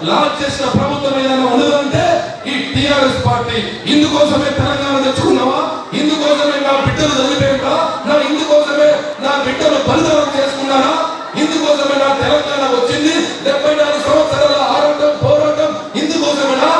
Launch చేసిన ప్రభుత్వం ఏదైనా ఉన్నదంటే ఈ టిఆర్ఎస్ పార్టీ ఇందుకోసమే తెలంగాణ తెచ్చుకున్నావా ఇందుకోసమే నా బిడ్డలు చదివేంటా నా ఇందుకోసమే నా బిడ్డలు బలిదానం చేసుకున్నారా ఇందుకోసమే నా తెలంగాణ వచ్చింది డెబ్బై నాలుగు సంవత్సరాల ఆరాటం పోరాటం ఇందుకోసమేనా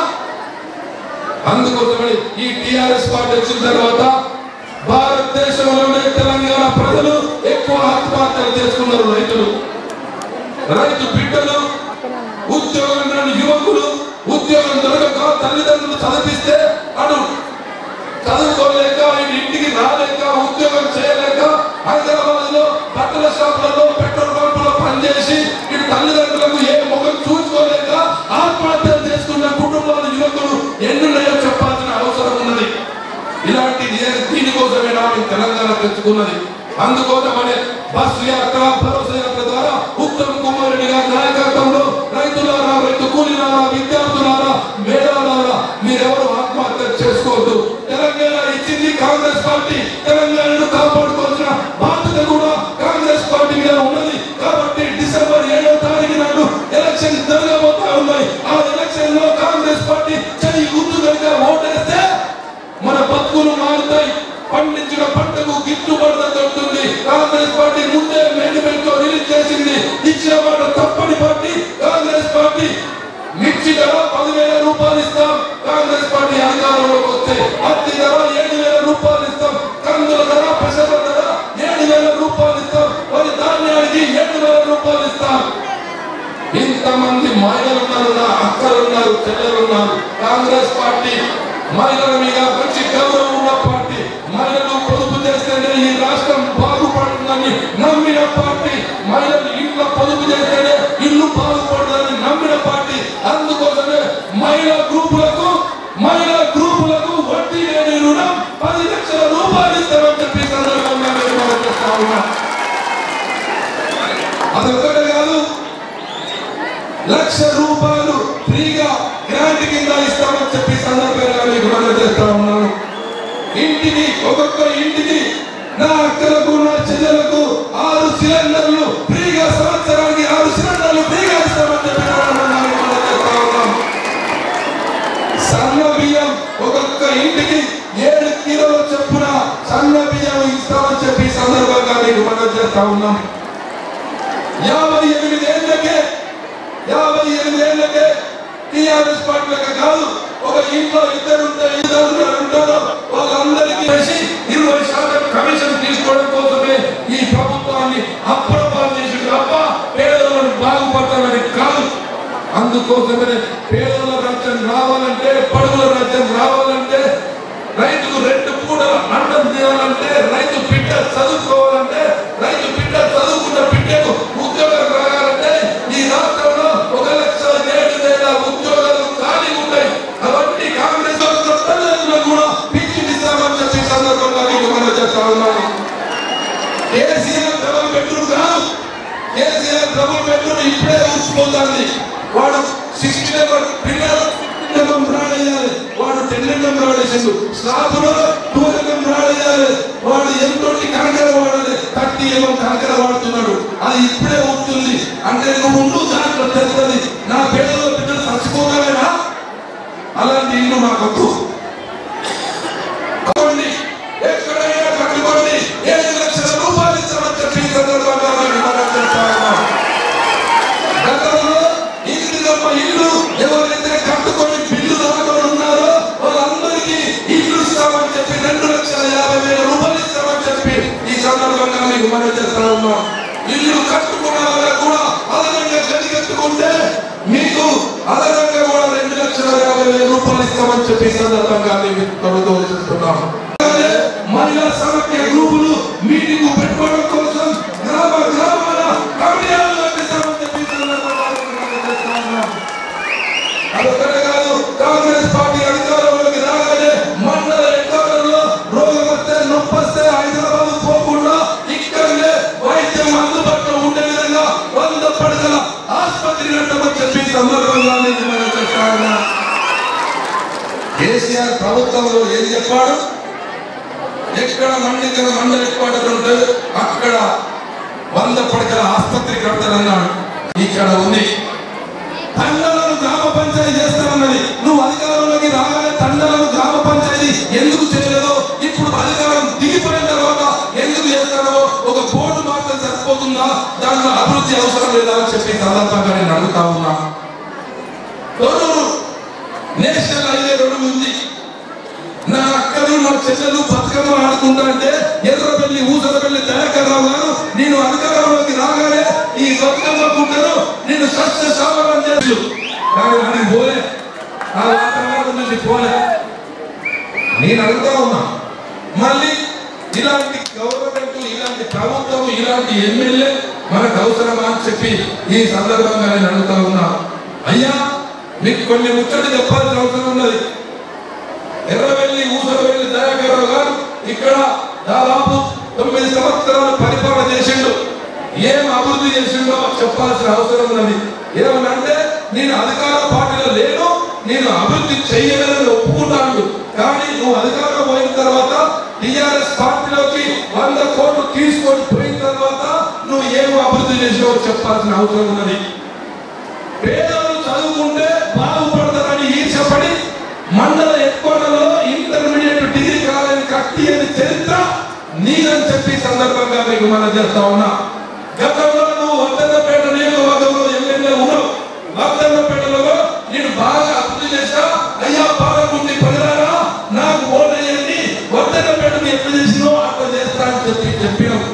అందుకోసమని ఈ టిఆర్ఎస్ పార్టీ వచ్చిన తర్వాత భారతదేశంలోనే తెలంగాణ ప్రజలు ఎక్కువ ఆత్మహత్యలు చేసుకున్నారు రైతులు రైతు బిడ్డలు ఉద్యోగం రాని యువకులు ఉద్యోగం దొరకక తల్లిదండ్రులు చదివిస్తే అడు చదువుకోలేక ఈయన ఇంటికి రాలేక ఉద్యోగం చేయలేక హైదరాబాద్ లో బట్టల షాపులలో పెట్రోల్ పంపులో పనిచేసి ఇటు తల్లిదండ్రులకు ఏ ముఖం చూసుకోలేక ఆత్మహత్యలు చేసుకున్న కుటుంబాల యువకులు ఎన్నున్నాయో చెప్పాల్సిన అవసరం ఉన్నది ఇలాంటి దే- దీనికోసమే నా ఈ తెలంగాణ తెచ్చుకున్నది అందుకోసమనే బస్సు యాత్ర భరోసా యాత్ర ద్వారా ఉత్తమ్ కుమార్ రెడ్డి గారి నాయకత్వంలో రైతులారా రైతు కూలీలారా విద్యార్థులారా మేధావులారా మీరెవరు ఆత్మహత్య చేసుకోవద్దు తెలంగాణ ఇచ్చింది కాంగ్రెస్ పార్టీ తెలంగాణను కాపాడుకోవాల్సిన బాధ్యత కూడా కాంగ్రెస్ పార్టీ మీద ఉన్నది కాబట్టి డిసెంబర్ ఏడో తారీఖు నాడు ఎలక్షన్ జరగబోతా ఉన్నాయి ఆ ఎలక్షన్ లో కాంగ్రెస్ పార్టీ చెయ్యి గుర్తు కనుక ఓటేస్తే మన బతుకులు మారుతాయి పండించిన పంటకు గిట్టుబాటు దొరుకుతుంది కాంగ్రెస్ పార్టీ ముందే మేనిఫెస్టో రిలీజ్ చేసింది ఇచ్చిన మాట తప్పని పార్టీ కాంగ్రెస్ పార్టీ మిర్చి ధర పదివేల రూపాయలు ఇస్తాం కాంగ్రెస్ పార్టీ అధికారంలోకి వస్తే పత్తి ధర ఏడు వేల రూపాయలు ఇస్తాం కందుల ధర పెసర ధర ఏడు వేల రూపాయలు ఇస్తాం మరి ధాన్యానికి ఏడు వేల రూపాయలు ఇస్తాం ఇంతమంది మహిళలు ఉన్నారు నా అక్కలు ఉన్నారు చెల్లెలు ఉన్నారు కాంగ్రెస్ పార్టీ మహిళల మీద మంచి గౌరవం ఉన్న పార్టీ మహిళలు పొదుపు చేస్తేనే ఈ రాష్ట్రం బాగుపడుతుందని నమ్మిన పార్టీ మహిళలు ఇంట్లో పొదుపు చేస్తేనే ఇల్లు బాగుపడుతుందని నమ్మిన పార్టీ అందుకోసమే మహిళా గ్రూపులకు మహిళా గ్రూపులకు వడ్డీ లేని రుణం పది లక్షల రూపాయలు ఇస్తామని చెప్పి ఈ సందర్భంగా నేను మనం చేస్తా ఉన్నా అదొక్కటే కాదు లక్ష రూపాయలు ఫ్రీగా గ్రాంట్ కింద ఇస్తామని చెప్పి సందర్భంగా మీకు మనం చేస్తా ఉన్నాను ఇంటికి ఒక్కొక్క ఇంటికి నా అక్కలకు నా చెల్లెలకు ఆరు సిలిండర్లు ఫ్రీగా సంవత్సరానికి ఆరు సిలిండర్లు ఫ్రీగా ఇస్తామని చెప్పి మనం చేస్తా ఉన్నాం సన్న బియ్యం ఒక్కొక్క ఇంటికి ఏడు కిలోల చొప్పున సన్న బియ్యం ఇస్తామని చెప్పి ఈ సందర్భంగా మీకు మనం చేస్తా ఉన్నాం యాభై ఎనిమిది ఏళ్ళకే యాభై ఎనిమిది ఏళ్ళకే టీఆర్ఎస్ పార్టీలకు కాదు ఒక ఇంట్లో ఇద్దరు ఉంటే ఇద్దరు ఉంటారు వాళ్ళందరికీ వేసి ఇరవై శాతం కమిషన్ తీసుకోవడం కోసమే ఈ ప్రభుత్వాన్ని అప్రపాలు చేసి తప్ప పేదలను బాగుపడతామని కాదు అందుకోసమే పేదల రాజ్యం రావాలంటే పడుగుల రాజ్యం రావాలంటే రైతుకు రెండు పూటల అన్నం చేయాలంటే రైతు బిడ్డ చదువుకోవాలంటే రైతు బిడ్డ చదువుకున్న బిడ్డకు ఉద్యోగం రావాలంటే ఈ రాష్ట్రంలో ఒక లక్ష ఏడు వేల ఉద్యోగాలు ఖాళీ ఉంటాయి కాబట్టి కాంగ్రెస్ ప్రభుత్వం కూడా పిచ్చిస్తామని చెప్పి ఈ సందర్భంగా మీకు మనం చేస్తా ఉన్నాను కేసీఆర్ డబుల్ బెడ్రూమ్ కాదు కేసీఆర్ డబుల్ బెడ్రూమ్ ఇప్పుడే ఊసిపోతుంది వాడు సిక్స్టీ నెంబర్ పిల్లలు నెంబర్ రాడేయాలి వాడు టెన్ నెంబర్ రాడేసిండు స్లాబులో టూ నెంబర్ రాడేయాలి వాడు ఎంతోటి కనకర వాడాలి థర్టీ ఎంఎం కనకర వాడుతున్నాడు అది ఇప్పుడే ఊరుతుంది అంటే నువ్వు ఉండు దాంట్లో తెలుస్తుంది నా పేదల బిడ్డలు చచ్చిపోతావేనా అలాంటి ఇల్లు నాకొద్దు కట్టుకోండి ఎక్కడైనా కట్టుకోండి ఏడు లక్షల రూపాయలు ఇస్తామని చెప్పి ఈ సందర్భంగా మేము మనం చేస్తా ఉన్నాం. గతంలో ఇందిరమ్మ ఇల్లు ఎవరైతే కట్టుకొని బిల్లు రాకుండా ఉన్నారో వాళ్ళందరికీ ఇల్లు ఇస్తామని చెప్పి రెండు లక్షల యాభై వేల రూపాయలు ఇస్తామని చెప్పి ఈ సందర్భంగా మీకు మనం చేస్తా ఉన్నాం ఇల్లు కట్టుకున్న వాళ్ళకు కూడా అదనంగా గది కట్టుకుంటే మీకు అదనంగా కూడా రెండు లక్షల యాభై వేల రూపాయలు ఇస్తామని చెప్పి ఈ సందర్భంగా మీకు ప్రభుత్వం చేస్తున్నాం అలాగే మహిళా సమైక్య గ్రూపులు మీటింగ్ పెట్టుకోవడం కోసం గ్రామ గ్రామాల కమిటీలు కట్టిస్తామని చెప్పి ఈ సందర్భంగా మీకు మనం చేస్తా ఉన్నాం. అదొక్కటే కాదు కాంగ్రెస్ పార్టీ అధికారంలోకి రాగానే మండల ఎన్నికలలో రోగం వస్తే నొప్పి వస్తే హైదరాబాద్ పోకుండా ఇక్కడనే వైద్యం అందుబాటులో ఉండే విధంగా వంద పడకల ఆసుపత్రి కట్టమని చెప్పి ఈ సందర్భంగా నేను మనం చేస్తా ఉన్నా. కేసీఆర్ ప్రభుత్వంలో ఏం చెప్పాడు ఎక్కడ మండికల మండల హెడ్క్వార్టర్ ఉంటే అక్కడ వంద పడకల ఆసుపత్రి కడతారన్నాడు ఇక్కడ ఉంది తండలను గ్రామ అభివృద్ధి అవసరం లేదా అని చెప్పి సందర్భంగా నేను అడుగుతా ఉన్నా తొర్రూరు నేషనల్ హైవే రోడ్డు ఉంది నా అక్కలు నా చెల్లెలు బతుకమ్మ ఆడుకుంటా అంటే ఎర్రబెల్లి ఊసరబెల్లి దయాకర్ రావు గారు నేను అధికారంలోకి రాగానే ఈ బతుకమ్మ కుంటను నేను సస్య సావరం చేసు కానీ అది పోలే ఆ వాతావరణం నుంచి పోలే నేను అడుగుతా ఉన్నా మళ్ళీ ఇలాంటి గవర్నమెంట్ ఇలాంటి ప్రభుత్వం ఇలాంటి ఎమ్మెల్యే మనకు అవసరమా అని చెప్పి ఈ సందర్భంగా నేను అడుగుతా ఉన్నా అయ్యా మీకు కొన్ని ముచ్చట చెప్పాల్సిన అవసరం ఉన్నది ఎర్రవెల్లి ఊసరవెల్లి దయాకర్రావు గారు ఇక్కడ దాదాపు తొమ్మిది సంవత్సరాలు పరిపాలన చేసిండు ఏం అభివృద్ధి చేసిండో చెప్పాల్సిన అవసరం ఉన్నది ఏమనంటే నేను అధికార పార్టీలో లేను నేను అభివృద్ధి చేయలేదని ఒప్పుకుంటాను కానీ నువ్వు అధికారం పోయిన తర్వాత టిఆర్ఎస్ పార్టీలోకి వంద కోట్లు తీసుకొని పోయిన తర్వాత నువ్వు ఏం అభివృద్ధి చేసావో చెప్పాల్సిన అవసరం ఉన్నది పేదలు చదువుకుంటే బాగుపడతారని ఈర్షపడి మండల ఎక్కువలో ఇంటర్మీడియట్ డిగ్రీ కాలేజీ కట్టి అని చరిత్ర నీదని చెప్పి సందర్భంగా మీకు మనం చేస్తా ఉన్నా గతంలో నువ్వు వర్ధన్నపేట నియోజకవర్గంలో ఎమ్మెల్యే ఉన్నావు వర్ధన్నపేటలో నేను బాగా అభివృద్ధి చేస్తా అయ్యా పాలకుండి ప్రజలారా నాకు ఓటు వేయండి వర్ధన్నపేటను ఎట్లా చేసినో అట్లా చేస్తా అని చెప్పి చెప్పినావు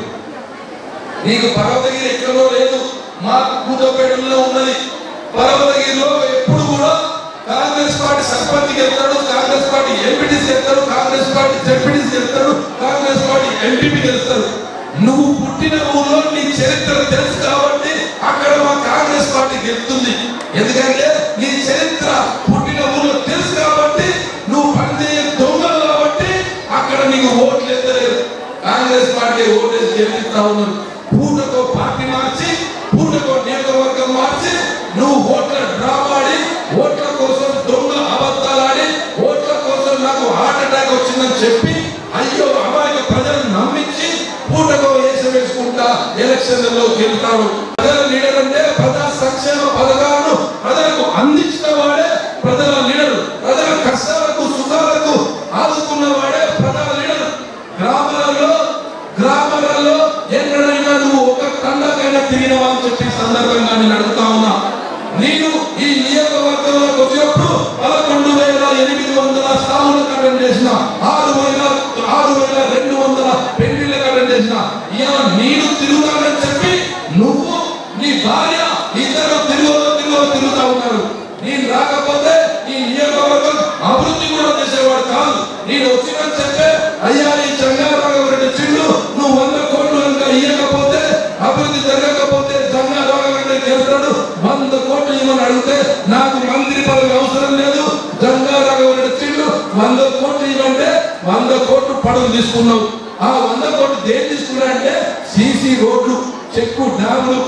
నీకు పర్వతగిరి ఎక్కడో లేదు మాకు కూతపేటలో ఉన్నది పర్వతగిరిలో ఎప్పుడు కూడా కాంగ్రెస్ పార్టీ సర్పంచ్ గెలుస్తాడు కాంగ్రెస్ పార్టీ ఎంపీటీసీ గెలుస్తాడు కాంగ్రెస్ పార్టీ జడ్పీటీసీ గెలుస్తాడు కాంగ్రెస్ పార్టీ ఎంపీపీ గెలుస్తాడు నువ్వు పుట్టిన ఊర్లో నీ చరిత్ర తెలుసు కాబట్టి అక్కడ మా కాంగ్రెస్ పార్టీ గెలుస్తుంది ఎందుకంటే నీ చరిత్ర పుట్టిన ఊర్లో తెలుసు కాబట్టి నువ్వు పనిచేయ దొంగలు కాబట్టి అక్కడ నీకు ఓట్లు ఎత్తలేదు కాంగ్రెస్ పార్టీ ఓటేసి గెలిపిస్తా ఉన్నారు పూటకో పార్టీ మార్చి పూటకో నియోజకవర్గం మార్చి నువ్వు ఓట్ల డ్రామా ఆడి ఓట్ల కోసం దొంగ అబద్ధాలు ఆడి ఓట్ల కోసం నాకు హార్ట్ అటాక్ వచ్చిందని చెప్పి అయ్యో అమాయక ప్రజలను నమ్మించి పూటకో వేసి వేసుకుంటా ఎలక్షన్లలో గెలుతాడు ప్రజల లీడర్ అంటే ప్రజా సంక్షేమ పథకాలను ప్రజలకు అందించిన వాడే ప్రజల లీడర్ ప్రజల కష్టాలకు సుఖాలకు ఆదుకున్న వాడే ప్రజల లీడర్ గ్రామాలలో గ్రామాలలో ఎక్కడైనా నువ్వు ఒక తండకైనా తిరిగినవా అని చెప్పి సందర్భంగా నేను అడుగుతా ఉన్నా నేను ఈ నియోజకవర్గంలోకి వచ్చినప్పుడు పదకొండు వేల ఎనిమిది వందల స్థానాలు అటెండ్ చేసిన ఆరు వేల ఆరు వేల రెండు వందల పెళ్లిళ్ళకి అటెండ్ చేసిన ఇవాళ నేను తిరుగుతానని చెప్పి నువ్వు నీ భార్య ఇద్దరు తిరుగు తిరుగు తిరుగుతా ఉన్నారు నేను రాకపోతే ఈ నియోజకవర్గం అభివృద్ధి కూడా చేసేవాడు కాదు నేను వచ్చినని చెప్పే అయ్యా ఈ చంగారావు రెడ్డి చిల్లు నువ్వు వంద కోట్లు కనుక ఇవ్వకపోతే అభివృద్ధి జరగకపోతే చంగారావు రెడ్డి గెలుస్తాడు వంద కోట్లు ఇవ్వని అడిగితే నాకు మంత్రి పదవి అవసరం లేదు జంగారావు రెడ్డి చిల్లు వంద కోట్లు ఇవ్వంటే వంద కోట్లు పడవ తీసుకున్నావు ఆ వంద కోట్లు దేని తీసుకున్నా అంటే సీసీ రోడ్లు చెక్కు డ్యాములు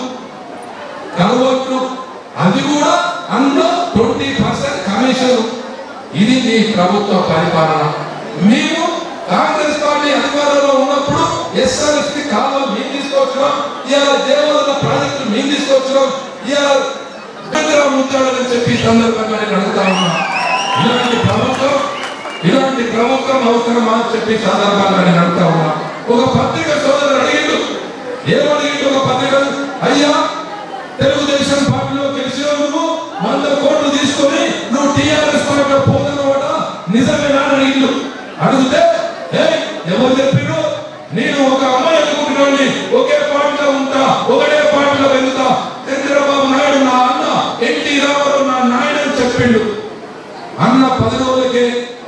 కలవట్లు అది కూడా అందులో ట్వంటీ పర్సెంట్ కమిషన్ ఇది మీ ప్రభుత్వ పరిపాలన మేము కాంగ్రెస్ పార్టీ అధికారంలో ఉన్నప్పుడు ఎస్ఆర్ఎస్పి కాలం మేము తీసుకొచ్చినాం ఇవాళ దేవాలయ ప్రాజెక్టు మేము తీసుకొచ్చినాం ఇవాళ చంద్రబాబు ముచ్చాడని చెప్పి ఈ సందర్భంగా నేను అడుగుతా ఉన్నా ఇలాంటి ప్రభుత్వం ఇలాంటి ప్రభుత్వం అవసరమా అని చెప్పి సందర్భంగా నేను అడుగుతా ఉన్నా ఒక పత్రిక సోదరుడు అడిగిండు ఏమడిగిండు ఒక పత్రిక అయ్యా తెలుగుదేశం పార్టీలో గెలిచిన నువ్వు వంద కోట్లు తీసుకొని నువ్వు టీఆర్ఎస్ పార్టీలో పోతున్నవాడ నిజమేనా అని అడిగిండు అడిగితే "ఏయ్, ఎవరు చెప్పిరు నేను ఒక అమ్మాయి అనుకుంటున్నాను ఒకే పార్టీలో ఉంటా ఒకటే పార్టీలో వెళ్తా చంద్రబాబు నాయుడు నా అన్న ఎన్టీ రామారావు నా నాయన అని చెప్పిండు అన్న పది రోజులకే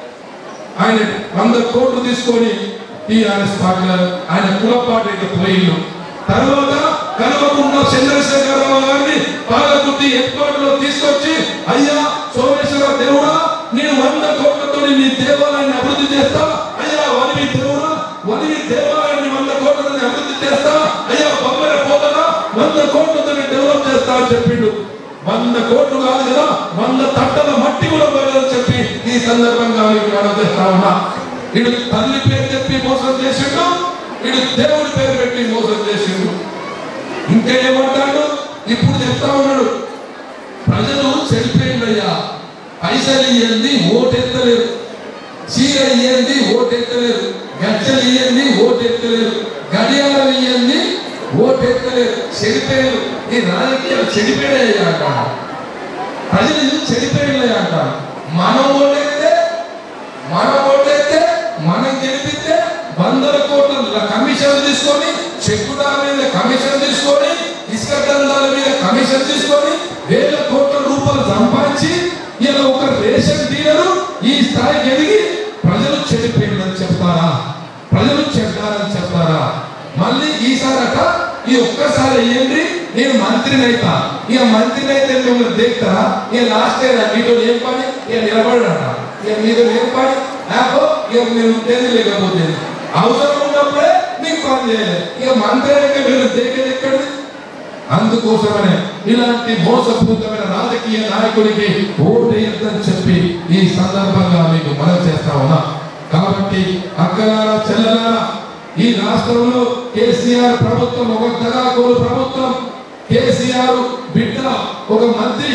ఆయన వంద కోట్లు తీసుకొని టిఆర్ఎస్ పార్టీలో ఆయన కుల పార్టీకి పోయిండు తర్వాత కలవకుండా చంద్రశేఖరరావు గారిని పాలకుర్తి హెడ్ లో తీసుకొచ్చి అయ్యా సోమేశ్వర దేవుడా నేను వంద కోట్లతో నీ దేవాలయాన్ని అభివృద్ధి చేస్తా అయ్యా వనివి దేవుడా వనివి దేవాలయాన్ని వంద కోట్లతో అభివృద్ధి చేస్తా అయ్యా బొమ్మల పోతనా వంద కోట్లతో డెవలప్ చేస్తా అని చెప్పిండు వంద కోట్లు కాదు కదా వంద తట్టల మట్టి కూడా పోలేదని చెప్పి ఈ సందర్భంగా మీకు మనం చేస్తా ఉన్నా ఇడు తల్లి పేరు చెప్పి మోసం చేసిండు ఇడు దేవుడి పేరు పెట్టి మోసం చేసిండు ఇంకా ఏమంటాడు ఇప్పుడు చెప్తా ఉన్నాడు ప్రజలు చెడిపోయిందయ్యా పైసలు ఇయ్యండి ఓటెత్తలేరు చీర ఇయ్యండి ఓటెత్తలేరు గచ్చలు ఇయ్యండి ఓటెత్తలేరు గడియారం ఇయ్యండి ఓటెత్తలేదు చెడిపోయారు ఈ రాజకీయాలు చెడిపోయాయట ప్రజలు ఇది చెడిపోయాయట మనం ఓటేస్తే మనం ఓటేస్తే మనం గెలిపిస్తే వందల కోట్ల కమిషన్ తీసుకొని చెక్కుదాల మీద కమిషన్ తీసుకొని ఇసుక దందాల మీద కమిషన్ తీసుకొని వేల కోట్ల రూపాయలు సంపాదించి ఇలా ఒక రేషన్ డీలరు ఈ స్థాయికి ఎదిగి ప్రజలు చెడిపోయిందని చెప్తారా ప్రజలు చెడ్డారని చెప్తారా మళ్ళీ ఈసారట ఈ ఒక్కసారి ఏంటి నేను మంత్రిని అయితా ఇక మంత్రిని అయితే మిమ్మల్ని దేక్తారా ఇక లాస్ట్ ఇయర్ మీతో ఏం పని ఇక నిలబడట ఇక మీతో ఏం పని నాకు ఇక మీరు ఉండేది లేకపోతే అవసరం ఉన్నప్పుడే మీకు పని చేయలేదు ఇక మంత్రి అయితే మీరు దేకేది ఎక్కడిది అందుకోసమనే ఇలాంటి మోసపూరితమైన రాజకీయ నాయకుడికి ఓటేయద్దని చెప్పి ఈ సందర్భంగా మీకు మనం చేస్తా ఉన్నా కాబట్టి అక్కలారా చెల్లెలారా ఈ రాష్ట్రంలో కేసీఆర్ ప్రభుత్వం ఒక దగాకోలు ప్రభుత్వం కేసీఆర్ బిడ్డ ఒక మంత్రి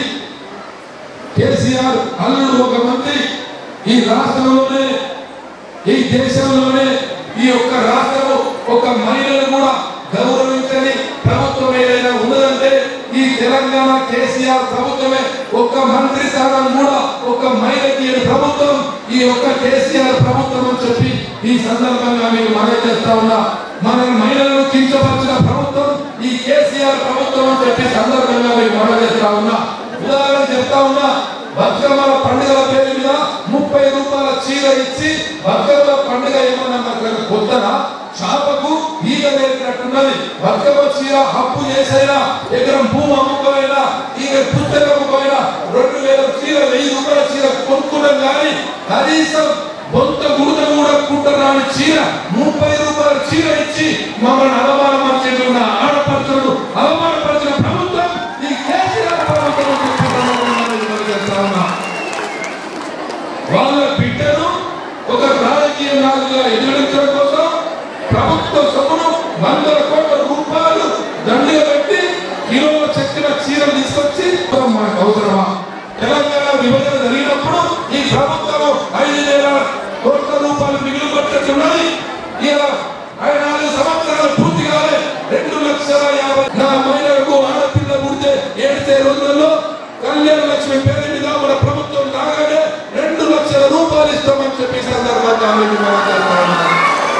కేసీఆర్ అల్లుడు ఒక మంత్రి ఈ రాష్ట్రంలోనే ఈ దేశంలోనే ఈ యొక్క రాష్ట్రం ఒక మహిళను కూడా గౌరవించని ప్రభుత్వం ఏదైనా ఉన్నదంటే ఈ తెలంగాణ కేసీఆర్ ప్రభుత్వమే ఒక మంత్రి స్థానం కూడా ఒక మహిళకి ఇయ్యని ప్రభుత్వం ఈ యొక్క కేసీఆర్ ప్రభుత్వం అని చెప్పి ఈ సందర్భంగా మీకు మనవి చేస్తా ఉన్నా మన మహిళలను కించపరిచిన ప్రభుత్వం ఈ కేసీఆర్ ప్రభుత్వం అని చెప్పి సందర్భంగా మీకు మనవి చేస్తా ఉన్నా ఉదాహరణ చెప్తా ఉన్నా బతుకమ్మల పండుగల పేరు మీద ముప్పై రూపాయల చీర ఇచ్చి బతుకమ్మల పండుగ ఏమన్నా మనకు కొత్తనా చాపకు ఈగ నేర్పినట్టున్నది బతుకమ్మ చీర అప్పు చేసైనా ఎకరం భూమి అమ్ముకోమైనా ఈగ పుస్తకం అమ్ముకోమైనా రెండు వేల చీర వెయ్యి రూపాయల చీర కొనుక్కున్నాం కానీ కనీసం బొంత గుడిత కూడా కుట్టరాని చీర ముప్పై రూపాయల చీర ఇచ్చి మమ్మల్ని అవమానపరిచిన ఆడపడుచుడు అవమానపరిచిన ప్రభుత్వం ఈ కేసీఆర్ ప్రభుత్వం అని చెప్పి మనం చేస్తా ఉన్నాం. వాళ్ళ బిడ్డను ఒక రాజకీయ నాయకులుగా ఎదురించడం కోసం ప్రభుత్వ సొమ్మును వందల కోట్ల రూపాయలు దండిగా పెట్టి కిలోల చక్కెర చీరలు తీసుకొచ్చి మనకు అవసరమా తెలంగాణ విభజన జరిగినప్పుడు ఈ ప్రభుత్వం ఐదు వేల కోట్ల రూపాయలు మిగిలి పట్టున్నది ఇలా ఆయన నాలుగు సంవత్సరాలు పూర్తి కాలే రెండు లక్షల యాభై నా మహిళలకు ఆడపిల్ల పుడితే ఏడితే రోజుల్లో కళ్యాణ లక్ష్మి పేరు మీద మన ప్రభుత్వం రాగానే రెండు లక్షల రూపాయలు ఇస్తామని చెప్పి ఈ సందర్భంగా మీకు మనం చేస్తా ఉన్నాం.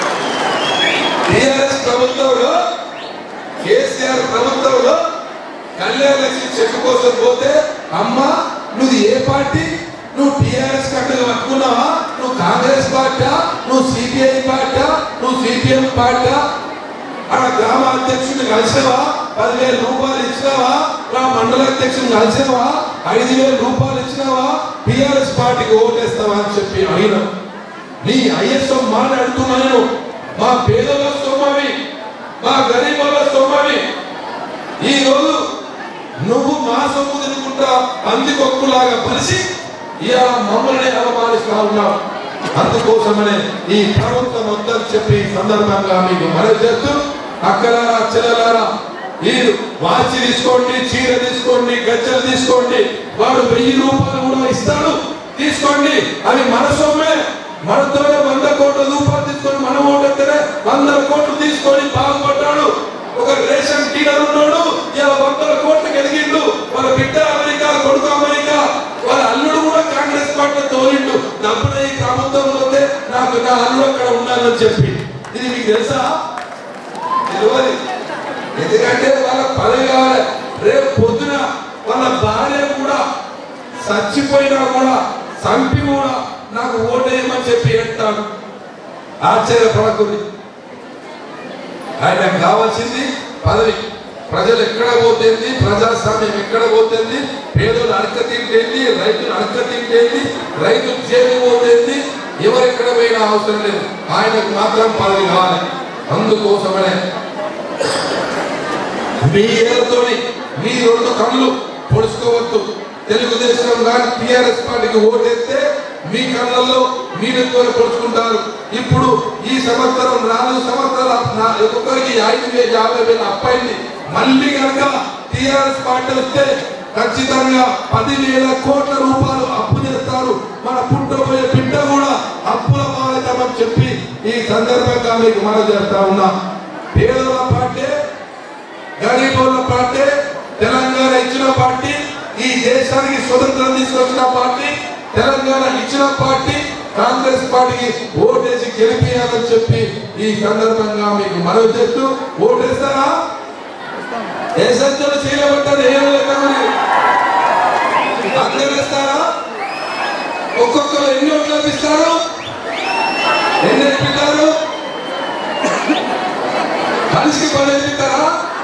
టీఆర్ఎస్ ప్రభుత్వంలో కేసీఆర్ ప్రభుత్వంలో కళ్యాణ లక్ష్మి చెక్ కోసం పోతే అమ్మ నువ్వు ఏ పార్టీ నువ్వు టీఆర్ఎస్ కట్టలు పట్టుకున్నావా నువ్వు కాంగ్రెస్ పార్టీ నువ్వు సిపిఐ పార్టీ నువ్వు సిపిఎం పార్టీ ఆడ గ్రామ అధ్యక్షుడిని కలిసావా పదివేల రూపాయలు ఇచ్చినావా నా మండల అధ్యక్షుడిని కలిసావా ఐదు వేల రూపాయలు ఇచ్చినావా టిఆర్ఎస్ పార్టీకి ఓటేస్తావా అని చెప్పి అడిగిన నీ ఐఎస్ఓ మాట్లాడుతున్నాను మా పేదల సొమ్మవి మా గరీబుల సొమ్మవి ఈ రోజు నువ్వు మా సొమ్ము తినుకుంటా అందికొక్కులాగా పిలిచి ఇలా మమ్మల్ని అవమానిస్తా ఉన్నావు అందుకోసమనే ఈ ప్రభుత్వం వద్దని చెప్పి ఈ సందర్భంగా మీకు మనవి చేస్తూ అక్కలారా చెల్లెలారా మీరు వాచి తీసుకోండి చీర తీసుకోండి గజ్జలు తీసుకోండి వాడు వెయ్యి రూపాయలు కూడా ఇస్తాడు తీసుకోండి అవి మన సొమ్మే మనతోనే వంద కోట్ల రూపాయలు తీసుకొని మనం ఓటెత్తనే వందల కోట్లు తీసుకొని బాగుపడ్డాడు ఒక రేషన్ డీలర్ ఉన్నాడు ఇలా వందల కోట్లు ఎదిగిండు వాళ్ళ బిడ్డ అమెరికా కొడుకు అమెరికా వాళ్ళ అల్లుడు కూడా కాంగ్రెస్ పార్టీ తోలిండు డబ్బున ఈ ప్రభుత్వం పోతే నాకు నా అల్లుడు అక్కడ ఉన్నానని చెప్పి ఇది మీకు తెలుసా తెలియదు ఎందుకంటే వాళ్ళ పదవి కావాలి రేపు పొద్దున వాళ్ళ భార్య కూడా చచ్చిపోయినా కూడా చంపి కూడా నాకు ఓటేయమని చెప్పి అంటాడు ఆశ్చర్యపడకూడదు ఆయనకు కావాల్సింది పదవి ప్రజలు ఎక్కడ పోతుంది ప్రజాస్వామ్యం ఎక్కడ పోతుంది పేదలు అడక తింటేంది రైతులు అడక తింటేంది రైతు జైలు పోతుంది ఎవరెక్కడ పోయినా అవసరం లేదు ఆయనకు మాత్రం పదవి కావాలి అందుకోసమనే మీ ఏళ్ళతోని మీ రెండు కళ్ళు పొడుచుకోవద్దు తెలుగుదేశం కానీ టిఆర్ఎస్ పార్టీకి ఓటేస్తే మీ కళ్ళల్లో మీరుతో పొడుచుకుంటారు ఇప్పుడు ఈ సంవత్సరం నాలుగు సంవత్సరాల నా- ఒక్కొక్కరికి ఐదు వేలు యాభై వేలు అప్పైంది మళ్ళీ కనుక టిఆర్ఎస్ పార్టీ వస్తే ఖచ్చితంగా పదివేల కోట్ల రూపాయలు అప్పు చేస్తారు మన పుట్టబోయే బిడ్డ కూడా అప్పుల పాలైతామని చెప్పి ఈ సందర్భంగా మీకు మనం చేస్తా ఉన్నా పేదల పార్టీ గరీబుల పార్టీ తెలంగాణ ఇచ్చిన పార్టీ ఈ దేశానికి స్వతంత్రం తీసుకొచ్చిన పార్టీ తెలంగాణ ఇచ్చిన పార్టీ కాంగ్రెస్ పార్టీకి ఓటేసి గెలిపియాలని చెప్పి ఈ సందర్భంగా మీకు మనవి చేస్తూ ఓటేస్తారా ఏ సంఖ్యలో చేయబడ్డారు ఏం లేదని అందరూ ఇస్తారా ఒక్కొక్కరు ఎన్ని ఓట్లు లభిస్తారు ఎన్ని ఇప్పిస్తారు మనిషికి పని ఇప్పిస్తారా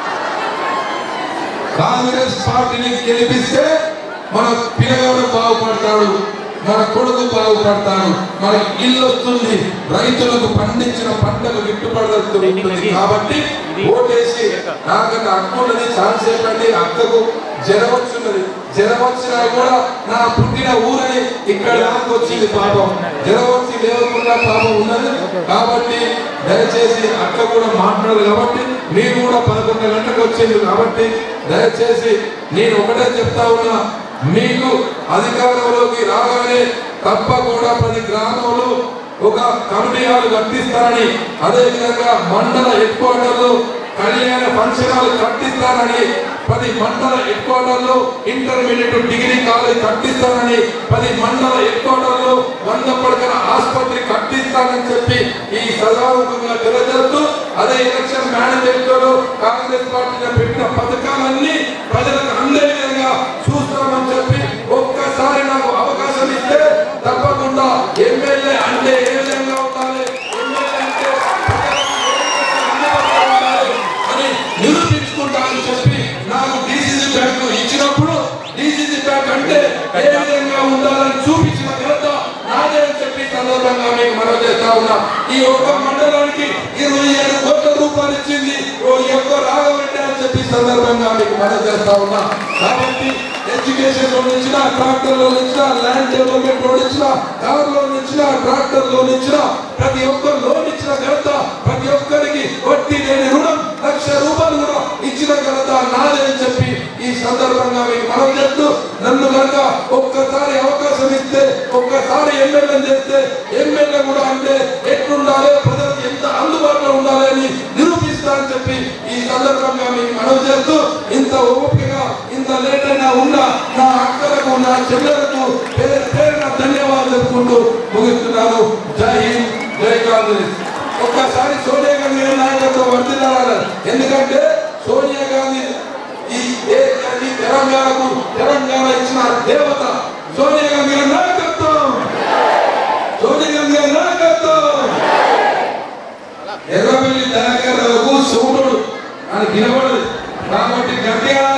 కాంగ్రెస్ పార్టీని గెలిపిస్తే మన పిల్లగాడు బాగుపడతాడు మన కొడుకు బాగుపడతాడు మన ఇల్లు వస్తుంది రైతులకు పండించిన పంటకు గిట్టుబాటు ఉంటుంది కాబట్టి ఓటేసి నాకన్నా అక్కున్నది ఛాన్స్ చెప్పండి అక్కకు జ్వరం వచ్చినది జ్వరం వచ్చినా కూడా నా పుట్టిన ఊరని ఇక్కడ నాకు వచ్చింది పాపం జ్వరం వచ్చి లేవకుండా పాపం ఉన్నది కాబట్టి దయచేసి అక్క కూడా మాట్లాడదు కాబట్టి మీరు కూడా పదకొండు గంటలకు వచ్చింది కాబట్టి దయచేసి నేను ఒకటే చెప్తా ఉన్నా మీకు అధికారంలోకి రాగానే తప్పకుండా ప్రతి గ్రామంలో ఒక కమిటీ హాల్ కట్టిస్తారని అదే విధంగా మండల హెడ్ క్వార్టర్లో కళ్యాణ ఫంక్షన్ హాల్ కట్టిస్తారని పది మండల హెడ్ క్వార్టర్లో ఇంటర్మీడియట్ డిగ్రీ కాలేజ్ కట్టిస్తానని పది మండల హెడ్ క్వార్టర్లో వంద పడకల ఆసుపత్రి కట్టిస్తానని చెప్పి ఈ సదాముఖంగా తెలియజేస్తూ అదే ఎలక్షన్ మేనిఫెస్టోలో కాంగ్రెస్ పార్టీ పెట్టిన పథకాలన్నీ ప్రజలకు అందే విధంగా చూస్తామని చెప్పి ఒక్కసారి నాకు అవకాశం ఇస్తే తప్పకుండా ఎమ్మెల్యే అంటే ఏ విధంగా ఉండాలి ఎమ్మెల్యే అంటే ప్రజలకు ఏ విధంగా అందుబాటులో ఉండాలి అని నిరూపించుకుంటానని చెప్పి నాకు డిసిసి బ్యాంక్ ఇచ్చినప్పుడు డిసిసి బ్యాంక్ అంటే ఏ విధంగా ఉండాలని చూపించిన ఘనత నాదే అని చెప్పి సందర్భంగా మీకు మనం చేస్తా ఉన్నా ఈ ఒక్క మండలానికి ఇరవై ఏడు కోట్ల రూపాయలు ఇచ్చింది ఓ యొక్క రాగబెట్టే అని చెప్పి సందర్భంగా మీకు మనం చేస్తా ఉన్నా కాబట్టి ఎడ్యుకేషన్ లోన్ ఇచ్చిన ట్రాక్టర్ లోన్ ఇచ్చిన ల్యాండ్ డెవలప్మెంట్ లోన్ ఇచ్చిన కార్ లోన్ ఇచ్చిన ట్రాక్టర్ లోన్ ఇచ్చిన ప్రతి ఒక్కరు లోన్ ఇచ్చిన ఘనత ప్రతి ఒక్కరికి వడ్డీ లేని రుణం లక్ష రూపాయలు కూడా ఇచ్చిన ఘనత నాదే అని చెప్పి ఈ సందర్భంగా మీకు మనం చేస్తూ నన్ను కనుక ఒక్కసారి అవకాశం ఇస్తే ఒక్కసారి ఎమ్మెల్యే చేస్తే ఎమ్మెల్యే కూడా అంటే ఎట్లుండాలి ప్రజలకు ఎంత అందుబాటులో ఉండాలి అని నిరూపిస్తానని చెప్పి ఈ సందర్భంగా మీకు మనవి చేస్తూ ఇంత ఓపికగా ఇంత లేట్ అయినా ఉన్నా నా అక్కలకు నా చెల్లెలకు పేరు పేరున ధన్యవాదాలు చెప్పుకుంటూ ముగిస్తున్నాను జై హింద్ జై కాంగ్రెస్ ఒక్కసారి సోనియా గాంధీ గారి నాయకత్వం వర్తిల్లాలి ఎందుకంటే సోనియా గాంధీ ఈ ఏ- ఈ తెలంగాణకు తెలంగాణ ఇచ్చిన దేవత సోనియా గాంధీ గారి నాయకత్వం సోనియా గాంధీ గారి నాయకత్వం ఎర్రబెల్లి దయాకర్రావుకు సూటుడు అని వినబడదు కాబట్టి గట్టిగా